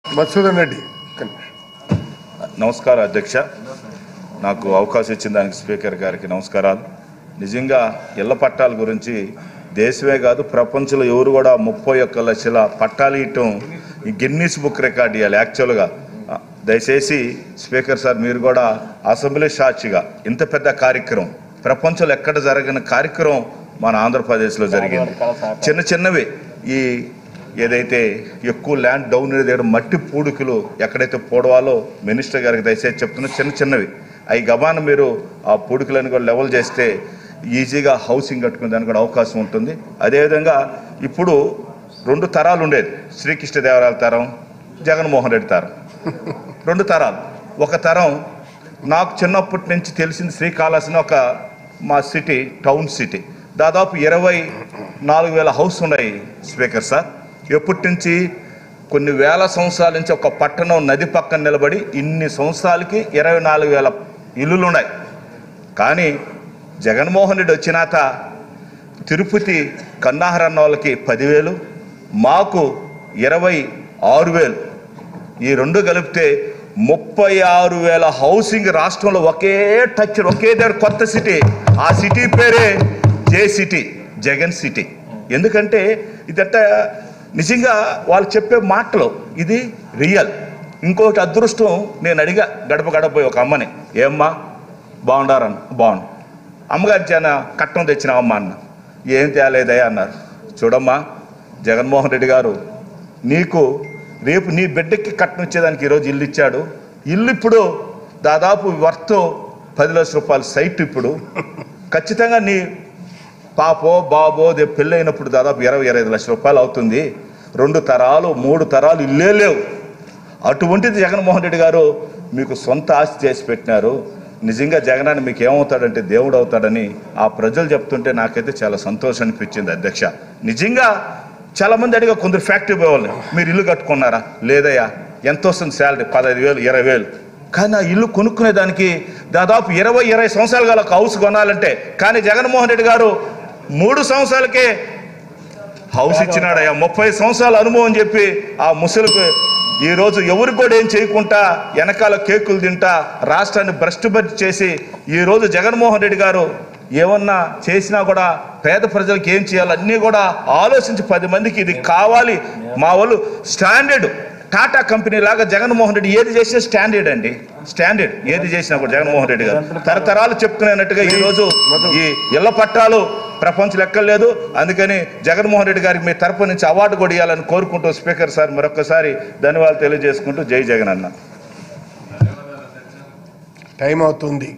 మధుసూదన్ రెడ్డి ఒక్క నిమిషం. నమస్కారం అధ్యక్ష నాకు అవకాశం ఇచ్చిన దానికి స్పీకర్ గారికి నమస్కారాలు నిజంగా ఇళ్ల పట్టాల గురించి దేశమే కాదు ప్రపంచంలో ఎవరు కూడా ముప్పై ఒక్క లక్షల పట్టాలు ఇవ్వటం ఈ గిన్నీస్ బుక్ రికార్డ్ ఇవ్వాలి యాక్చువల్గా ఆ, దయచేసి స్పీకర్ సార్ మీరు కూడా అసెంబ్లీ సాక్షిగా ఇంత పెద్ద కార్యక్రమం ప్రపంచంలో ఎక్కడ జరగని కార్యక్రమం మన ఆంధ్రప్రదేశ్లో జరిగింది చిన్న చిన్నవి ఈ ఏదైతే ఎక్కువ ల్యాండ్ డౌన్ దగ్గర మట్టి పూడికలు ఎక్కడైతే పోడవాలో మినిస్టర్ గారికి దయచేసి చెప్తున్నా చిన్న చిన్నవి అవి గబాన మీరు ఆ పూడికలను కూడా లెవెల్ చేస్తే ఈజీగా హౌసింగ్ కట్టుకునే దానికి కూడా అవకాశం ఉంటుంది అదేవిధంగా ఇప్పుడు రెండు తరాలు ఉండేది శ్రీకృష్ణదేవరాయల తరం జగన్మోహన్ రెడ్డి తరం రెండు తరాలు ఒక తరం నాకు చిన్నప్పటి నుంచి తెలిసింది శ్రీకాళహస్తి ఒక మా సిటీ టౌన్ సిటీ దాదాపు ఇరవై నాలుగు వేల హౌస్ ఉన్నాయి స్పీకర్ సార్ ఎప్పటి నుంచి కొన్ని వేల సంవత్సరాల నుంచి ఒక పట్టణం నది పక్కన నిలబడి ఇన్ని సంవత్సరాలకి ఇరవై నాలుగు వేల ఇల్లులు ఉన్నాయి కానీ జగన్మోహన్ రెడ్డి వచ్చినాక తిరుపతి కన్నాహర్ అన్న వాళ్ళకి పదివేలు మాకు ఇరవై ఆరు వేలు ఈ రెండు కలిపితే ముప్పై ఆరు వేల హౌసింగ్ రాష్ట్రంలో ఒకే టచ్ ఒకే దగ్గర కొత్త సిటీ ఆ సిటీ పేరే జే సిటీ జగన్ సిటీ ఎందుకంటే ఇదట నిజంగా వాళ్ళు చెప్పే మాటలు ఇది రియల్ ఇంకొకటి అదృష్టం నేను అడిగా గడప గడప పోయి ఒక అమ్మని ఏమ్మా బాగుండారన్న బాగుండు అమ్మగారి జన కట్నం తెచ్చినావమ్మా అన్న ఏం తేలేదయ్యా అన్నారు చూడమ్మా జగన్మోహన్ రెడ్డి గారు నీకు రేపు నీ బిడ్డకి కట్నం ఇచ్చేదానికి ఈరోజు ఇల్లు ఇచ్చాడు ఇల్లు ఇప్పుడు దాదాపు వర్త్ పది లక్షల రూపాయల సైట్ ఇప్పుడు ఖచ్చితంగా నీ పాపో బాబో దే పెళ్ళి అయినప్పుడు దాదాపు ఇరవై ఇరవై ఐదు లక్షల రూపాయలు అవుతుంది రెండు తరాలు మూడు తరాలు ఇల్లే లేవు అటువంటిది జగన్మోహన్ రెడ్డి గారు మీకు సొంత ఆస్తి చేసి పెట్టినారు నిజంగా జగనాన్ని మీకు ఏమవుతాడంటే దేవుడు అవుతాడని ఆ ప్రజలు చెప్తుంటే నాకైతే చాలా సంతోషం అనిపించింది అధ్యక్ష నిజంగా చాలా మంది అడిగా కొందరు ఫ్యాక్టరీ పోవాలి మీరు ఇల్లు కట్టుకున్నారా లేదయ్యా ఎంత వస్తుంది శాలరీ పదహైదు వేలు ఇరవై వేలు కానీ ఆ ఇల్లు కొనుక్కునే దానికి దాదాపు ఇరవై ఇరవై సంవత్సరాలు గల ఒక హౌస్ కొనాలంటే కానీ జగన్మోహన్ రెడ్డి గారు మూడు సంవత్సరాలకే హౌస్ ఇచ్చినాడయ్యా ముప్పై సంవత్సరాల అనుభవం చెప్పి ఆ ముసలికి ఈ రోజు ఎవరు కూడా ఏం చేయకుండా వెనకాల కేకులు తింటా రాష్ట్రాన్ని భ్రష్టుబడి చేసి ఈ రోజు జగన్మోహన్ రెడ్డి గారు ఏమన్నా చేసినా కూడా పేద ప్రజలకు ఏం చేయాలి అన్నీ కూడా ఆలోచించి పది మందికి ఇది కావాలి మా వాళ్ళు స్టాండర్డ్ టాటా కంపెనీ లాగా జగన్మోహన్ రెడ్డి ఏది చేసినా స్టాండర్డ్ అండి స్టాండర్డ్ ఏది చేసినా కూడా జగన్మోహన్ రెడ్డి గారు తరతరాలు చెప్పుకునేటట్టుగా ఈ రోజు ఈ ఇళ్ల పట్టాలు ప్రపంచం ఎక్కలేదు అందుకని జగన్మోహన్ రెడ్డి గారికి మీ తరపు నుంచి అవార్డు కూడా ఇవ్వాలని కోరుకుంటూ స్పీకర్ సార్ మరొకసారి ధన్యవాదాలు తెలియజేసుకుంటూ జై జగన్ అన్న టైం అవుతుంది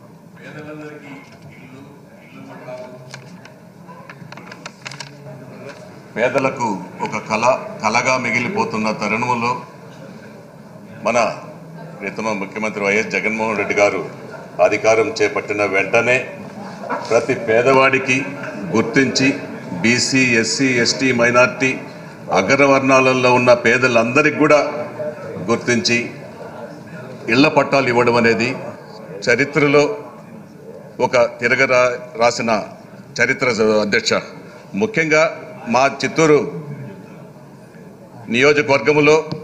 పేదలకు ఒక కళ కళగా మిగిలిపోతున్న తరుణంలో మన ప్రీతమ ముఖ్యమంత్రి వైఎస్ జగన్మోహన్ రెడ్డి గారు అధికారం చేపట్టిన వెంటనే ప్రతి పేదవాడికి గుర్తించి బీసీ ఎస్సీ ఎస్టీ మైనార్టీ అగ్రవర్ణాలలో ఉన్న పేదలందరికీ కూడా గుర్తించి ఇళ్ల పట్టాలు ఇవ్వడం అనేది చరిత్రలో ఒక తిరగరా రాసిన చరిత్ర అధ్యక్ష ముఖ్యంగా మా చిత్తూరు నియోజకవర్గములో